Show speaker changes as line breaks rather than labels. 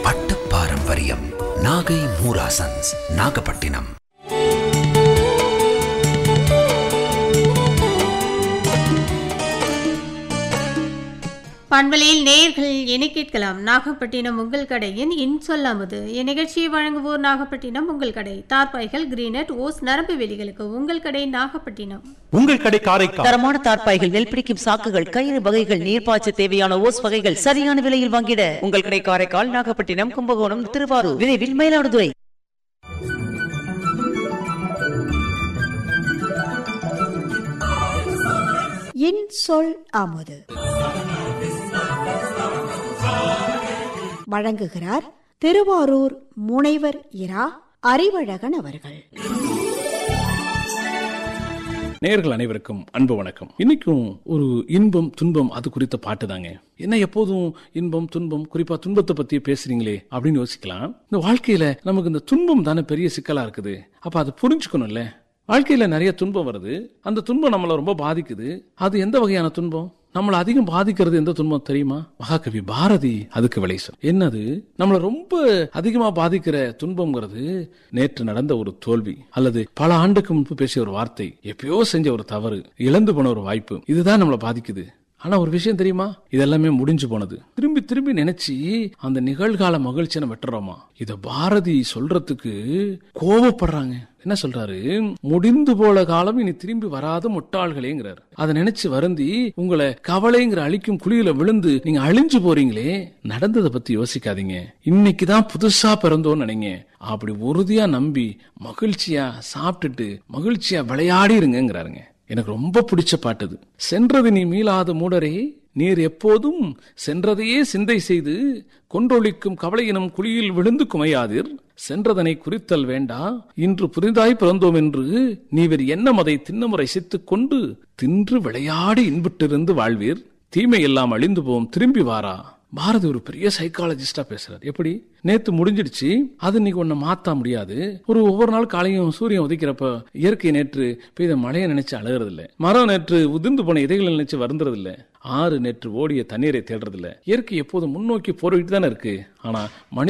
பட்ட பாரம்பரியம் நாகை மூராசன்ஸ் நாகப்பட்டினம்
பண்பலையில் நேயர்கள் என கேட்கலாம் நாகப்பட்டினம் உங்கள் கடையின் இன்சொல்லாமது இந்நிகழ்ச்சியை வழங்குவோர் நாகப்பட்டினம் உங்கள் கடை தார்பாய்கள் கிரீனட் ஓஸ் நரம்பு வெளிகளுக்கு உங்கள் கடை நாகப்பட்டினம்
உங்கள் கடை காரைக்கால்
தரமான தார்ப்பாய்கள் நெல் பிடிக்கும் சாக்குகள் கயிறு வகைகள் நீர்ப்பாய்ச்ச தேவையான ஓஸ் வகைகள் சரியான விலையில் வாங்கிட உங்கள் கடை காரைக்கால் நாகப்பட்டினம் கும்பகோணம் திருவாரூர் விரைவில் மயிலாடுதுறை
என் சொல் அமுது வழங்குகிறார் திருவாரூர் முனைவர் இரா அறிவழகன் அவர்கள்
நேயர்கள் அனைவருக்கும் அன்பு வணக்கம் இன்னைக்கும் ஒரு இன்பம் துன்பம் அது குறித்த பாட்டு தாங்க என்ன எப்போதும் இன்பம் துன்பம் குறிப்பா துன்பத்தை பத்தி பேசுறீங்களே அப்படின்னு யோசிக்கலாம் இந்த வாழ்க்கையில நமக்கு இந்த துன்பம் தானே பெரிய சிக்கலா இருக்குது அப்ப அதை புரிஞ்சுக்கணும்ல வாழ்க்கையில நிறைய துன்பம் வருது அந்த துன்பம் நம்மளை ரொம்ப பாதிக்குது அது எந்த வகையான துன்பம் நம்மளை அதிகம் பாதிக்கிறது எந்த துன்பம் தெரியுமா மகாகவி பாரதி அதுக்கு விளை சொல் என்னது நம்மளை ரொம்ப அதிகமா பாதிக்கிற துன்பம்ங்கிறது நேற்று நடந்த ஒரு தோல்வி அல்லது பல ஆண்டுக்கு முன்பு பேசிய ஒரு வார்த்தை எப்பயோ செஞ்ச ஒரு தவறு இழந்து போன ஒரு வாய்ப்பு இதுதான் நம்மளை பாதிக்குது ஆனா ஒரு விஷயம் தெரியுமா இதெல்லாமே முடிஞ்சு போனது திரும்பி திரும்பி நினைச்சு அந்த நிகழ்கால மகிழ்ச்சியை நம்ம விட்டுறோமா இத பாரதி சொல்றதுக்கு கோவப்படுறாங்க என்ன சொல்றாரு முடிந்து போல காலம் இனி திரும்பி வராத முட்டாள்களேங்கிறாரு அதை நினைச்சு வருந்தி உங்களை கவலைங்கிற அழிக்கும் குழியில விழுந்து நீங்க அழிஞ்சு போறீங்களே நடந்ததை பத்தி யோசிக்காதீங்க இன்னைக்குதான் புதுசா பிறந்தோன்னு நினைங்க அப்படி உறுதியா நம்பி மகிழ்ச்சியா சாப்பிட்டுட்டு மகிழ்ச்சியா விளையாடி இருங்கிறாருங்க எனக்கு ரொம்ப பிடிச்ச பாட்டுது சென்றது நீ மீளாத மூடரே நீர் எப்போதும் சென்றதையே சிந்தை செய்து கொன்றொழிக்கும் கவலையினம் குழியில் விழுந்து குமையாதீர் சென்றதனை குறித்தல் வேண்டா இன்று புதிதாய் பிறந்தோம் என்று நீவர் எண்ணம் அதை தின்னமுறை சித்துக் கொண்டு தின்று விளையாடி இன்புற்றிருந்து வாழ்வீர் தீமை எல்லாம் அழிந்து போம் திரும்பி வாரா பாரதி ஒரு பெரிய சைக்காலஜிஸ்டா பேசுறாரு எப்படி நேத்து முடிஞ்சிடுச்சு அது இன்னைக்கு ஒன்ன மாத்த முடியாது ஒரு ஒவ்வொரு நாள் காலையும் சூரியன் உதிக்கிறப்ப இயற்கை நேற்று பெய்த மழையை நினைச்சு அழுகிறது இல்ல மரம் நேற்று உதிர்ந்து போன இதைகளை நினைச்சு வருந்துறது இல்ல ஆறு நேற்று ஓடிய தண்ணீரை தேடுறது இல்ல இயற்கை எப்போதும் முன்னோக்கி போரிட்டு தானே இருக்கு ஆனா மனித